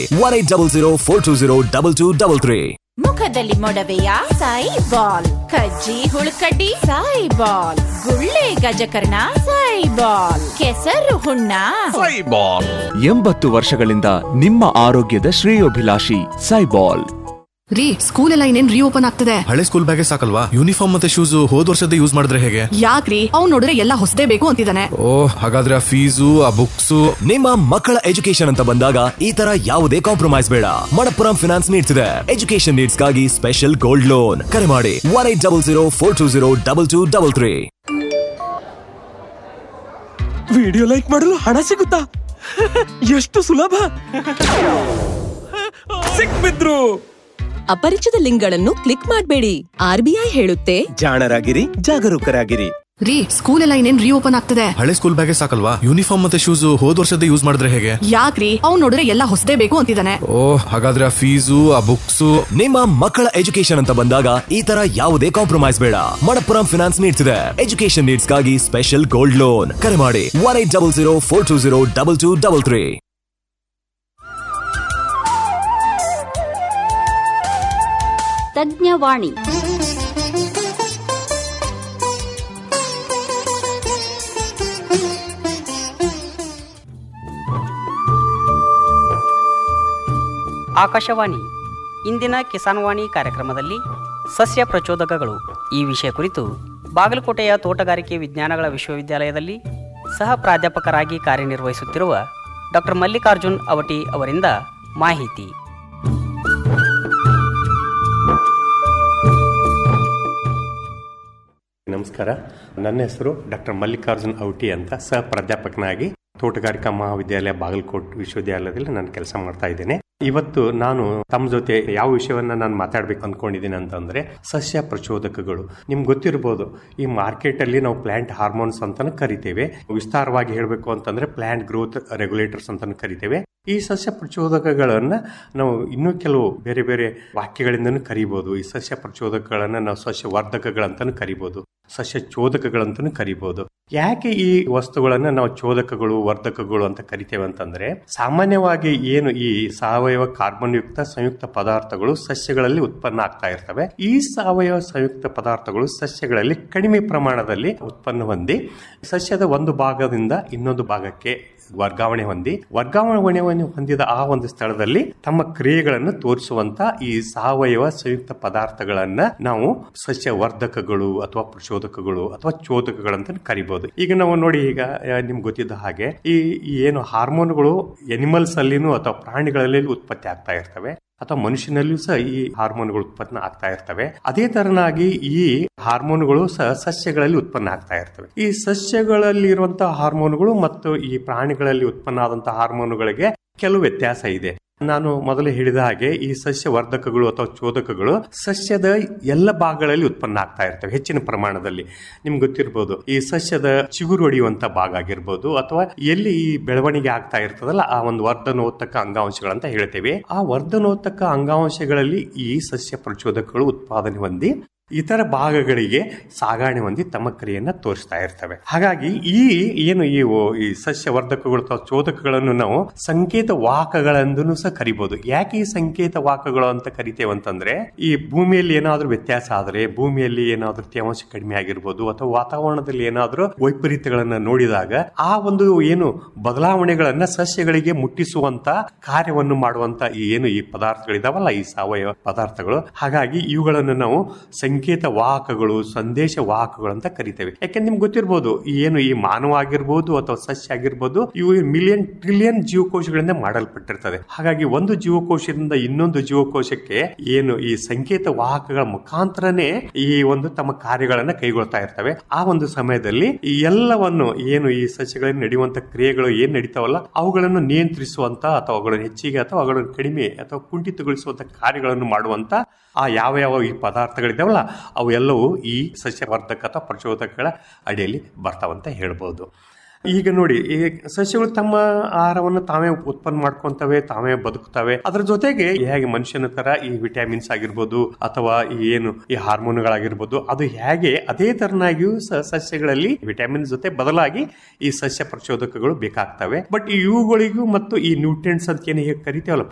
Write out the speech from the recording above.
one eight double zero four two zero double two double three ಮುಖದಲ್ಲಿ ಮೊಡವೆಯ Sai balm ಕಜ್ಜಿ ಹುಳುಕಡ್ಡಿ ಸಾಯಿ ಬಾಲ್ ಗುಳ್ಳೆ ಗಜಕರ್ಣ ಸಾಯಿ ಬಾಲ್ ಕೆಸರು ಹುಣ್ಣ ಎಂಬತ್ತು ವರ್ಷಗಳಿಂದ ನಿಮ್ಮ ಆರೋಗ್ಯದ ಶ್ರೇಯೋಭಿಲಾಷಿ ಸೈಬಾಲ್ ರೀ ಸ್ಕೂಲ್ ಎಲ್ಲ ಇನ್ನೇನ್ ರೀಓಪನ್ ಆಗ್ತದೆ ಹಳೆ ಸ್ಕೂಲ್ ಬ್ಯಾಗೇ ಸಾಕಲ್ವಾ ಯೂನಿಫಾರ್ಮ್ ಮತ್ತೆ ಶೂಸ್ ಹೋದ್ ವರ್ಷದ ಯೂಸ್ ಮಾಡಿದ್ರೆ ಹೇಗೆ ಯಾಕ್ರಿ ಅವ್ನ್ ನೋಡಿದ್ರೆ ಎಲ್ಲ ಹೊಸದೇ ಬೇಕು ಅಂತಿದ್ದಾನೆ ಓ ಹಾಗಾದ್ರೆ ಆ ಫೀಸು ಆ ಬುಕ್ಸ್ ನಿಮ್ಮ ಮಕ್ಕಳ ಎಜುಕೇಶನ್ ಅಂತ ಬಂದಾಗ ಈ ತರ ಯಾವುದೇ ಕಾಂಪ್ರಮೈಸ್ ಬೇಡ ಮಣಪ್ಪುರಂ ಫಿನಾನ್ಸ್ ನೀಡ್ಸ್ ಇದೆ ಎಜುಕೇಶನ್ ನೀಡ್ಸ್ ಗಾಗಿ ಸ್ಪೆಷಲ್ ಗೋಲ್ಡ್ ಲೋನ್ ಕರೆ ಮಾಡಿ one eight double zero four two zero double two double three video like ಮಾಡಲು ಹಣ ಸಿಗುತ್ತಾ ಎಷ್ಟು ಸುಲಭ ಸಿಕ್ಬಿದ್ರು ಅಪರಿಚಿತ ಲಿಂಕ್ಗಳನ್ನು ಕ್ಲಿಕ್ ಮಾಡಬೇಡಿ ಆರ್ಬಿಐ ಹೇಳುತ್ತೆ ಜಾಣರಾಗಿರಿ ಜಾಗರೂಕರಾಗಿರಿ ರೀ ಸ್ಕೂಲ್ ಎಲ್ಲ ಇನ್ನೇನ್ ರೀಓಪನ್ ಆಗ್ತದೆ ಹಳೆ ಸ್ಕೂಲ್ ಬ್ಯಾಗೇ ಸಾಕಲ್ವಾ ಯೂನಿಫಾರ್ಮ್ ಮತ್ತೆ ಶೂಸ್ ಹೋದ್ ವರ್ಷದ ಯೂಸ್ ಮಾಡಿದ್ರೆ ಹೇಗೆ ಯಾಕ್ರಿ ಅವ್ನ್ ನೋಡಿದ್ರೆ ಎಲ್ಲ ಹೊಸದೇ ಬೇಕು ಅಂತಿದ್ದಾನೆ ಓ ಹಾಗಾದ್ರೆ ಆ ಫೀಸು ಆ ಬುಕ್ಸ್ ನಿಮ್ಮ ಮಕ್ಕಳ ಎಜುಕೇಶನ್ ಅಂತ ಬಂದಾಗ ಈ ತರ ಯಾವುದೇ ಕಾಂಪ್ರಮೈಸ್ ಬೇಡ ಮಣಪ್ಪುರಂ ಫಿನಾನ್ಸ್ ನೀಡ್ಸ್ ಇದೆ ಎಜುಕೇಶನ್ ನೀಡ್ಸ್ ಗಾಗಿ ಸ್ಪೆಷಲ್ ಗೋಲ್ಡ್ ಲೋನ್ ಕರೆ ಮಾಡಿ one eight double zero four two zero double two double three ತಜ್ಞವಾಣಿ ಆಕಾಶವಾಣಿ ಇಂದಿನ ಕಿಸಾನ್ವಾಣಿ ಕಾರ್ಯಕ್ರಮದಲ್ಲಿ ಸಸ್ಯ ಪ್ರಚೋದಕಗಳು ಈ ವಿಷಯ ಕುರಿತು ಬಾಗಲಕೋಟೆಯ ತೋಟಗಾರಿಕೆ ವಿಜ್ಞಾನಗಳ ವಿಶ್ವವಿದ್ಯಾಲಯದಲ್ಲಿ ಸಹ ಪ್ರಾಧ್ಯಾಪಕರಾಗಿ ಕಾರ್ಯನಿರ್ವಹಿಸುತ್ತಿರುವ ಡಾಕ್ಟರ್ ಮಲ್ಲಿಕಾರ್ಜುನ್ ಅವಟಿ ಅವರಿಂದ ಮಾಹಿತಿ ನಮಸ್ಕಾರ ನನ್ನ ಹೆಸರು ಡಾಕ್ಟರ್ ಮಲ್ಲಿಕಾರ್ಜುನ್ ಔಟಿ ಅಂತ ಸಹ ಪ್ರಾಧ್ಯಾಪಕನಾಗಿ ತೋಟಗಾರಿಕಾ ಮಹಾವಿದ್ಯಾಲಯ ಬಾಗಲಕೋಟ್ ವಿಶ್ವವಿದ್ಯಾಲಯದಲ್ಲಿ ನಾನು ಕೆಲಸ ಮಾಡ್ತಾ ಇದ್ದೇನೆ ಇವತ್ತು ನಾನು ತಮ್ಮ ಜೊತೆ ಯಾವ ವಿಷಯವನ್ನ ನಾನು ಮಾತಾಡ್ಬೇಕು ಅನ್ಕೊಂಡಿದ್ದೀನಿ ಅಂತಂದ್ರೆ ಸಸ್ಯ ಪ್ರಚೋದಕಗಳು ನಿಮ್ಗೆ ಗೊತ್ತಿರ್ಬೋದು ಈ ಮಾರ್ಕೆಟ್ ಅಲ್ಲಿ ನಾವು ಪ್ಲಾಂಟ್ ಹಾರ್ಮೋನ್ಸ್ ಅಂತಾನು ಕರಿತೇವೆ ವಿಸ್ತಾರವಾಗಿ ಹೇಳಬೇಕು ಅಂತಂದ್ರೆ ಪ್ಲಾಂಟ್ ಗ್ರೋತ್ ರೆಗ್ಯುಲೇಟರ್ಸ್ ಅಂತಾನು ಕರಿತೇವೆ ಈ ಸಸ್ಯ ಪ್ರಚೋದಕಗಳನ್ನ ನಾವು ಇನ್ನೂ ಕೆಲವು ಬೇರೆ ಬೇರೆ ವಾಕ್ಯಗಳಿಂದನೂ ಕರಿಬಹುದು ಈ ಸಸ್ಯ ಪ್ರಚೋದಕಗಳನ್ನ ನಾವು ಸಸ್ಯ ವರ್ಧಕಗಳಂತಾನು ಕರಿಬಹುದು ಸಸ್ಯ ಚೋದಕಗಳಂತಾನು ಕರಿಬಹುದು ಯಾಕೆ ಈ ವಸ್ತುಗಳನ್ನ ನಾವು ಚೋದಕಗಳು ವರ್ಧಕಗಳು ಅಂತ ಕರಿತೇವೆ ಅಂತಂದ್ರೆ ಸಾಮಾನ್ಯವಾಗಿ ಏನು ಈ ಸಾವಯವ ಕಾರ್ಬನ್ ಯುಕ್ತ ಸಂಯುಕ್ತ ಪದಾರ್ಥಗಳು ಸಸ್ಯಗಳಲ್ಲಿ ಉತ್ಪನ್ನ ಆಗ್ತಾ ಇರ್ತವೆ ಈ ಸಾವಯವ ಸಂಯುಕ್ತ ಪದಾರ್ಥಗಳು ಸಸ್ಯಗಳಲ್ಲಿ ಕಡಿಮೆ ಪ್ರಮಾಣದಲ್ಲಿ ಉತ್ಪನ್ನ ಹೊಂದಿ ಸಸ್ಯದ ಒಂದು ಭಾಗದಿಂದ ಇನ್ನೊಂದು ಭಾಗಕ್ಕೆ ವರ್ಗಾವಣೆ ಹೊಂದಿ ವರ್ಗಾವಣೆಯನ್ನು ಹೊಂದಿದ ಆ ಒಂದು ಸ್ಥಳದಲ್ಲಿ ತಮ್ಮ ಕ್ರಿಯೆಗಳನ್ನು ತೋರಿಸುವಂತ ಈ ಸಾವಯವ ಸಂಯುಕ್ತ ಪದಾರ್ಥಗಳನ್ನ ನಾವು ಸಸ್ಯ ವರ್ಧಕಗಳು ಅಥವಾ ಪ್ರಚೋದಕಗಳು ಅಥವಾ ಚೋದಕಗಳಂತ ಕರಿಬಹುದು ಈಗ ನಾವು ನೋಡಿ ಈಗ ಆ, ನಿಮ್ಗೆ ಗೊತ್ತಿದ್ದ ಹಾಗೆ ಈ ಈ ಏನು ಹಾರ್ಮೋನ್ಗಳು ಎನಿಮಲ್ಸ್ ಅಲ್ಲಿನೂ ಅಥವಾ ಪ್ರಾಣಿಗಳಲ್ಲಿ ಉತ್ಪತ್ತಿ ಆಗ್ತಾ ಇರ್ತವೆ ಅಥವಾ ಮನುಷ್ಯನಲ್ಲಿಯೂ ಸಹ ಈ ಹಾರ್ಮೋನ್ಗಳು ಉತ್ಪನ್ನ ಆಗ್ತಾ ಇರ್ತವೆ ಅದೇ ತರನಾಗಿ ಈ ಹಾರ್ಮೋನ್ಗಳು ಸಹ ಸಸ್ಯಗಳಲ್ಲಿ ಉತ್ಪನ್ನ ಆಗ್ತಾ ಇರ್ತವೆ ಈ ಸಸ್ಯಗಳಲ್ಲಿ ಇರುವಂತಹ ಹಾರ್ಮೋನ್ಗಳು ಮತ್ತು ಈ ಪ್ರಾಣಿಗಳಲ್ಲಿ ಉತ್ಪನ್ನ ಆದಂತಹ ಹಾರ್ಮೋನುಗಳಿಗೆ ಕೆಲವು ವ್ಯತ್ಯಾಸ ಇದೆ ನಾನು ಮೊದಲು ಹೇಳಿದ ಹಾಗೆ ಈ ಸಸ್ಯ ವರ್ಧಕಗಳು ಅಥವಾ ಚೋದಕಗಳು ಸಸ್ಯದ ಎಲ್ಲ ಭಾಗಗಳಲ್ಲಿ ಉತ್ಪನ್ನ ಆಗ್ತಾ ಇರ್ತವೆ ಹೆಚ್ಚಿನ ಪ್ರಮಾಣದಲ್ಲಿ ನಿಮ್ಗೆ ಗೊತ್ತಿರ್ಬೋದು ಈ ಸಸ್ಯದ ಚಿಗುರು ಹೊಡೆಯುವಂತ ಭಾಗ ಆಗಿರ್ಬೋದು ಅಥವಾ ಎಲ್ಲಿ ಈ ಬೆಳವಣಿಗೆ ಆಗ್ತಾ ಇರ್ತದಲ್ಲ ಆ ಒಂದು ವರ್ಧನೋತ್ತಕ ಅಂಗಾಂಶಗಳಂತ ಹೇಳ್ತೇವೆ ಆ ವರ್ಧನೋತ್ತಕ ಅಂಗಾಂಶಗಳಲ್ಲಿ ಈ ಸಸ್ಯ ಪ್ರಚೋದಕಗಳು ಉತ್ಪಾದನೆ ಹೊಂದಿ ಇತರ ಭಾಗಗಳಿಗೆ ಸಾಗಾಣೆ ಹೊಂದಿ ತಮ್ಮ ಕ್ರಿಯೆಯನ್ನ ತೋರಿಸ್ತಾ ಇರ್ತವೆ ಹಾಗಾಗಿ ಈ ಏನು ಈ ಓ- ಈ ಸಸ್ಯ ವರ್ಧಕಗಳು ಅಥವಾ ಚೋದಕಗಳನ್ನು ನಾವು ಸಂಕೇತ ವಾಹಕಗಳೆಂದೂ ಸಹ ಕರಿಬಹುದು ಯಾಕೆ ಈ ಸಂಕೇತ ವಾಹಕಗಳು ಅಂತ ಕರಿತೇವೆ ಅಂತಂದ್ರೆ ಈ ಭೂಮಿಯಲ್ಲಿ ಏನಾದ್ರೂ ವ್ಯತ್ಯಾಸ ಆದ್ರೆ ಭೂಮಿಯಲ್ಲಿ ಏನಾದ್ರೂ ತೇವಾಂಶ ಕಡಿಮೆ ಆಗಿರ್ಬೋದು ಅಥವಾ ವಾತಾವರಣದಲ್ಲಿ ಏನಾದ್ರೂ ವೈಪರೀತ್ಯಗಳನ್ನ ನೋಡಿದಾಗ ಆ ಒಂದು ಏನು ಬದಲಾವಣೆಗಳನ್ನ ಸಸ್ಯಗಳಿಗೆ ಮುಟ್ಟಿಸುವಂತ ಕಾರ್ಯವನ್ನು ಮಾಡುವಂತ ಈ ಏನು ಈ ಪದಾರ್ಥಗಳಿದಾವಲ್ಲ ಈ ಸಾವಯವ ಪದಾರ್ಥಗಳು ಹಾಗಾಗಿ ಇವುಗಳನ್ನು ನಾವು ಸಂಕೇತ ವಾಹಕಗಳು ಸಂದೇಶ ವಾಹಕಗಳು ಅಂತ ಕರಿತೇವೆ ಯಾಕೆಂದ್ರೆ ನಿಮ್ಗೆ ಗೊತ್ತಿರ್ಬೋದು ಈ ಏನು ಈ ಮಾನವ ಆಗಿರ್ಬೋದು ಅಥವಾ ಸಸ್ಯ ಆಗಿರ್ಬೋದು ಇವು ಮಿಲಿಯನ್ ಟ್ರಿಲಿಯನ್ ಜೀವಕೋಶಗಳಿಂದ ಮಾಡಲ್ಪಟ್ಟಿರ್ತದೆ ಹಾಗಾಗಿ ಒಂದು ಜೀವಕೋಶದಿಂದ ಇನ್ನೊಂದು ಜೀವಕೋಶಕ್ಕೆ ಏನು ಈ ಸಂಕೇತ ವಾಹಕಗಳ ಮುಖಾಂತರನೇ ಈ ಒಂದು ತಮ್ಮ ಕಾರ್ಯಗಳನ್ನ ಕೈಗೊಳ್ತಾ ಇರ್ತವೆ ಆ ಒಂದು ಸಮಯದಲ್ಲಿ ಈ ಎಲ್ಲವನ್ನು ಏನು ಈ ಸಸ್ಯಗಳಲ್ಲಿ ನಡೆಯುವಂತ ಕ್ರಿಯೆಗಳು ಏನ್ ನಡೀತಾವಲ್ಲ ಅವುಗಳನ್ನು ನಿಯಂತ್ರಿಸುವಂತ ಅಥವಾ ಅವುಗಳನ್ನು ಹೆಚ್ಚಿಗೆ ಅಥವಾ ಅವುಗಳನ್ನು ಕಡಿಮೆ ಅಥವಾ ಕುಂಠಿತಗೊಳಿಸುವಂತ ಕಾರ್ಯಗಳನ್ನು ಮಾಡುವಂತ ಆ ಯಾವ ಯಾವ ಈ ಪದಾರ್ಥಗಳಿದಾವಲ್ಲ ಅವು ಎಲ್ಲವೂ ಈ ಸಸ್ಯವರ್ಧಕ ಅಥವಾ ಪ್ರಚೋದಕಗಳ ಅಡಿಯಲ್ಲಿ ಬರ್ತಾವಂತ ಹೇಳ್ಬೋದು ಈಗ ನೋಡಿ ಈ ಸಸ್ಯಗಳು ತಮ್ಮ ಆಹಾರವನ್ನು ತಾವೇ ಉತ್ಪನ್ನ ಮಾಡ್ಕೊಂತವೆ ತಾವೇ ಬದುಕ್ತವೆ ಅದ್ರ ಜೊತೆಗೆ ಹೇಗೆ ಮನುಷ್ಯನ ತರ ಈ ವಿಟಮಿನ್ಸ್ ಆಗಿರ್ಬೋದು ಅಥವಾ ಈ ಏನು ಈ ಹಾರ್ಮೋನ್ಗಳಾಗಿರ್ಬೋದು ಅದು ಹೇಗೆ ಅದೇ ತರನಾಗಿಯೂ ಸ- ಸಸ್ಯಗಳಲ್ಲಿ ವಿಟಮಿನ್ ಜೊತೆ ಬದಲಾಗಿ ಈ ಸಸ್ಯ ಪ್ರಚೋದಕಗಳು ಬೇಕಾಗ್ತವೆ ಬಟ್ ಇವುಗಳಿಗೂ ಮತ್ತು ಈ ನ್ಯೂಟ್ರಿಯೆಂಟ್ಸ್ ಅಂತ ಏನು ಹೇಗೆ ಕರಿತೇವಲ್ಲ